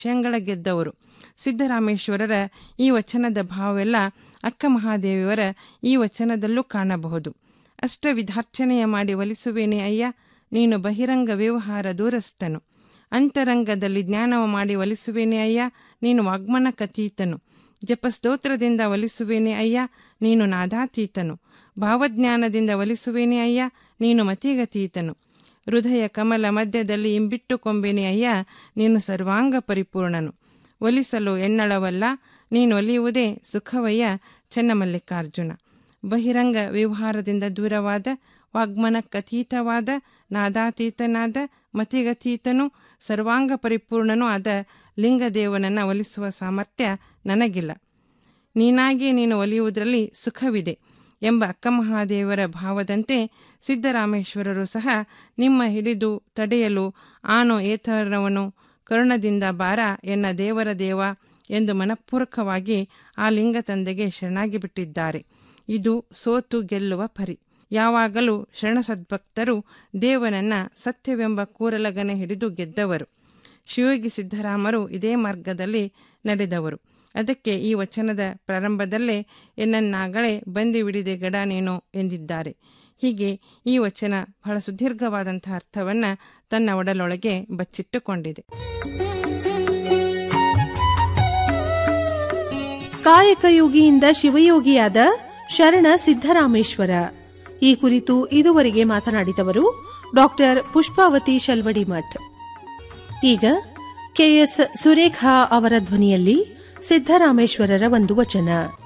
ವಿಷಯಗಳ ಗೆದ್ದವರು ಸಿದ್ದರಾಮೇಶ್ವರರ ಈ ವಚನದ ಭಾವವೆಲ್ಲ ಅಕ್ಕ ಮಹಾದೇವಿಯವರ ಈ ವಚನದಲ್ಲೂ ಕಾಣಬಹುದು ಅಷ್ಟ ವಿಧಾರ್ಚನೆಯ ಮಾಡಿ ಒಲಿಸುವೇನೆ ಅಯ್ಯ ನೀನು ಬಹಿರಂಗ ವ್ಯವಹಾರ ದೂರಸ್ಥನು ಅಂತರಂಗದಲ್ಲಿ ಜ್ಞಾನವ ಮಾಡಿ ಒಲಿಸುವೇನೆ ಅಯ್ಯ ನೀನು ವಾಗ್ಮನ ಕತೀತನು ಜಪಸ್ತೋತ್ರದಿಂದ ಒಲಿಸುವೇನೆ ಅಯ್ಯ ನೀನು ನಾದಾತೀತನು ಭಾವಜ್ಞಾನದಿಂದ ಒಲಿಸುವೇನೆ ಅಯ್ಯ ನೀನು ಮತಿಗತೀತನು ಹೃದಯ ಕಮಲ ಮಧ್ಯದಲ್ಲಿ ಇಂಬಿಟ್ಟು ಕೊಂಬೇನೆ ಅಯ್ಯ ನೀನು ಸರ್ವಾಂಗ ಪರಿಪೂರ್ಣನು ಒಲಿಸಲು ಎನ್ನಳವಲ್ಲ ನೀನು ಒಲಿಯುವುದೇ ಸುಖವಯ್ಯ ಚೆನ್ನಮಲ್ಲಿಕಾರ್ಜುನ ಬಹಿರಂಗ ವ್ಯವಹಾರದಿಂದ ದೂರವಾದ ವಾಗ್ಮನಕ್ಕತೀತವಾದ ನಾದಾತೀತನಾದ ಮತಿಗತೀತನು ಸರ್ವಾಂಗ ಪರಿಪೂರ್ಣನೂ ಆದ ಲಿಂಗದೇವನನ್ನ ಒಲಿಸುವ ಸಾಮರ್ಥ್ಯ ನನಗಿಲ್ಲ ನೀನಾಗಿ ನೀನು ಒಲಿಯುವುದರಲ್ಲಿ ಸುಖವಿದೆ ಎಂಬ ಅಕ್ಕಮಹಾದೇವರ ಭಾವದಂತೆ ಸಿದ್ದರಾಮೇಶ್ವರರು ಸಹ ನಿಮ್ಮ ಹಿಡಿದು ತಡೆಯಲು ಆನೋ ಏತರವನು ಕರುಣದಿಂದ ಬಾರ ಎನ್ನ ದೇವರ ದೇವ ಎಂದು ಮನಪೂರ್ವಕವಾಗಿ ಆ ಲಿಂಗ ತಂದೆಗೆ ಶರಣಾಗಿ ಬಿಟ್ಟಿದ್ದಾರೆ ಇದು ಸೋತು ಗೆಲ್ಲುವ ಪರಿ ಯಾವಾಗಲೂ ಶರಣಸದ್ಭಕ್ತರು ದೇವನನ್ನ ಸತ್ಯವೆಂಬ ಕೂರಲಗನೆ ಹಿಡಿದು ಗೆದ್ದವರು ಶಿವಯೋಗಿ ಸಿದ್ದರಾಮರು ಇದೇ ಮಾರ್ಗದಲ್ಲಿ ನಡೆದವರು ಅದಕ್ಕೆ ಈ ವಚನದ ಪ್ರಾರಂಭದಲ್ಲೇ ಎನ್ನನ್ನಾಗಲೇ ಬಂದಿವಿಡಿದೆ ಗಡ ನೀನು ಎಂದಿದ್ದಾರೆ ಹೀಗೆ ಈ ವಚನ ಬಹಳ ಸುದೀರ್ಘವಾದಂತಹ ಅರ್ಥವನ್ನ ತನ್ನ ಒಡಲೊಳಗೆ ಬಚ್ಚಿಟ್ಟುಕೊಂಡಿದೆ ಕಾಯಕಯೋಗಿಯಿಂದ ಶಿವಯೋಗಿಯಾದ ಶರಣ ಸಿದ್ದರಾಮೇಶ್ವರ ಈ ಕುರಿತು ಇದುವರೆಗೆ ಮಾತನಾಡಿದವರು ಡಾಕ್ಟರ್ ಪುಷ್ಪಾವತಿ ಶಲ್ವಡಿ ಮಠ್ ಈಗ ಕೆಎಸ್ ಸುರೇಖಾ ಅವರ ಧ್ವನಿಯಲ್ಲಿ ಸಿದ್ದರಾಮೇಶ್ವರರ ಒಂದು ವಚನ